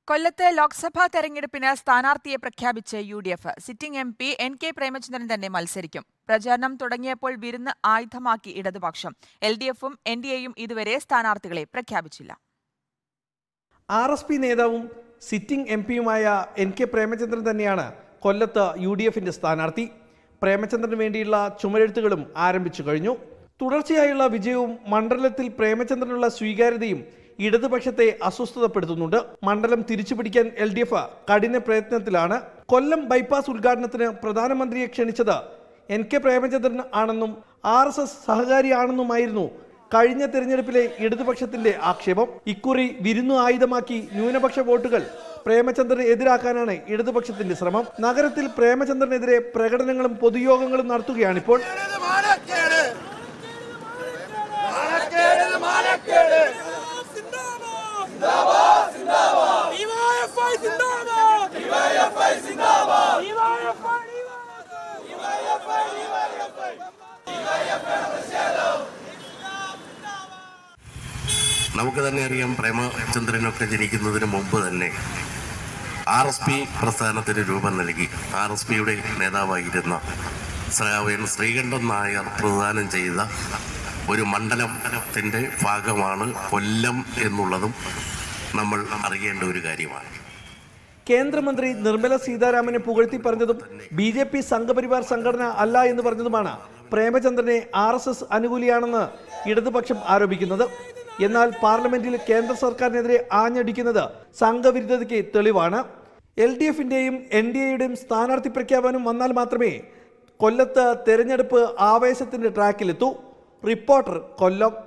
കൊല്ലത്ത് ലോക്സഭാ തെരഞ്ഞെടുപ്പിന് സ്ഥാനാർത്ഥിയെ പ്രഖ്യാപിച്ച് U D F sitting M P N K Premachandran തന്നെ മത്സരിക്കും പ്രചാരണം തുടങ്ങിയപ്പോൾ വിരുന്ന് ആയുധമാക്കി ഇടതുപക്ഷം എൽ ഡി എഫും എൻ ഡി എയും ഇതുവരെ സ്ഥാനാർത്ഥികളെ പ്രഖ്യാപിച്ചില്ല ആർ എസ് പി നേതാവും സിറ്റിംഗ് എം പിയുമായ എൻ കെ പ്രേമചന്ദ്രൻ തന്നെയാണ് കൊല്ലത്ത് യു ഡി എഫിന്റെ സ്ഥാനാർത്ഥി പ്രേമചന്ദ്രന് വേണ്ടിയുള്ള ചുമരെഴുത്തുകളും ആരംഭിച്ചു കഴിഞ്ഞു തുടർച്ചയായുള്ള വിജയവും മണ്ഡലത്തിൽ പ്രേമചന്ദ്രനുള്ള സ്വീകാര്യതയും ഇടതുപക്ഷത്തെ അസ്വസ്ഥതപ്പെടുത്തുന്നുണ്ട് മണ്ഡലം തിരിച്ചുപിടിക്കാൻ എൽ ഡി എഫ് കഠിന പ്രയത്നത്തിലാണ് കൊല്ലം ബൈപ്പാസ് ഉദ്ഘാടനത്തിന് പ്രധാനമന്ത്രിയെ ക്ഷണിച്ചത് എൻ കെ പ്രേമചന്ദ്രൻ ആണെന്നും ആർ എസ് എസ് സഹകാരിയാണെന്നുമായിരുന്നു കഴിഞ്ഞ തെരഞ്ഞെടുപ്പിലെ ഇടതുപക്ഷത്തിന്റെ ആക്ഷേപം ഇക്കുറി വിരുന്നു ആയുധമാക്കി ന്യൂനപക്ഷ വോട്ടുകൾ പ്രേമചന്ദ്രനെ എതിരാക്കാനാണ് ഇടതുപക്ഷത്തിന്റെ ശ്രമം നഗരത്തിൽ പ്രേമചന്ദ്രനെതിരെ പ്രകടനങ്ങളും പൊതുയോഗങ്ങളും നടത്തുകയാണിപ്പോൾ DYFI സിന്ദാബാദ് DYFI സിന്ദാബാദ് DYFI നമുക്ക് തന്നെ അറിയാം പ്രേമചന്ദ്രനൊക്കെ ജനിക്കുന്നതിന് മുമ്പ് തന്നെ ആർ എസ് പി പ്രസ്ഥാനത്തിന് രൂപം നൽകി ആർ എസ് പിയുടെ നേതാവായിരുന്ന സഹാവയൻ ശ്രീകണ്ഠൻ നായർ പ്രദാനം ചെയ്ത ഒരു മണ്ഡലത്തിൻ്റെ ഭാഗമാണ് കൊല്ലം എന്നുള്ളതും നമ്മൾ അറിയേണ്ട ഒരു കാര്യമാണ് കേന്ദ്രമന്ത്രി നിർമ്മല സീതാരാമനെ പുകഴ്ത്തി പറഞ്ഞതും ബി ജെ പി സംഘപരിവാർ സംഘടന അല്ല എന്ന് പറഞ്ഞതുമാണ് പ്രേമചന്ദ്രനെ ആർ എസ് എസ് അനുകൂലിയാണെന്ന് ഇടതുപക്ഷം ആരോപിക്കുന്നത് എന്നാൽ പാർലമെന്റിൽ കേന്ദ്ര സർക്കാരിനെതിരെ ആഞ്ഞടിക്കുന്നത് സംഘവിരുദ്ധതയ്ക്ക് തെളിവാണ് എൽ ഡി എഫിന്റെയും എൻ ഡി എയുടെയും സ്ഥാനാർത്ഥി പ്രഖ്യാപനം വന്നാൽ മാത്രമേ കൊല്ലത്ത് തെരഞ്ഞെടുപ്പ് ആവേശത്തിന്റെ ട്രാക്കിലെത്തൂ റിപ്പോർട്ടർ കൊല്ലം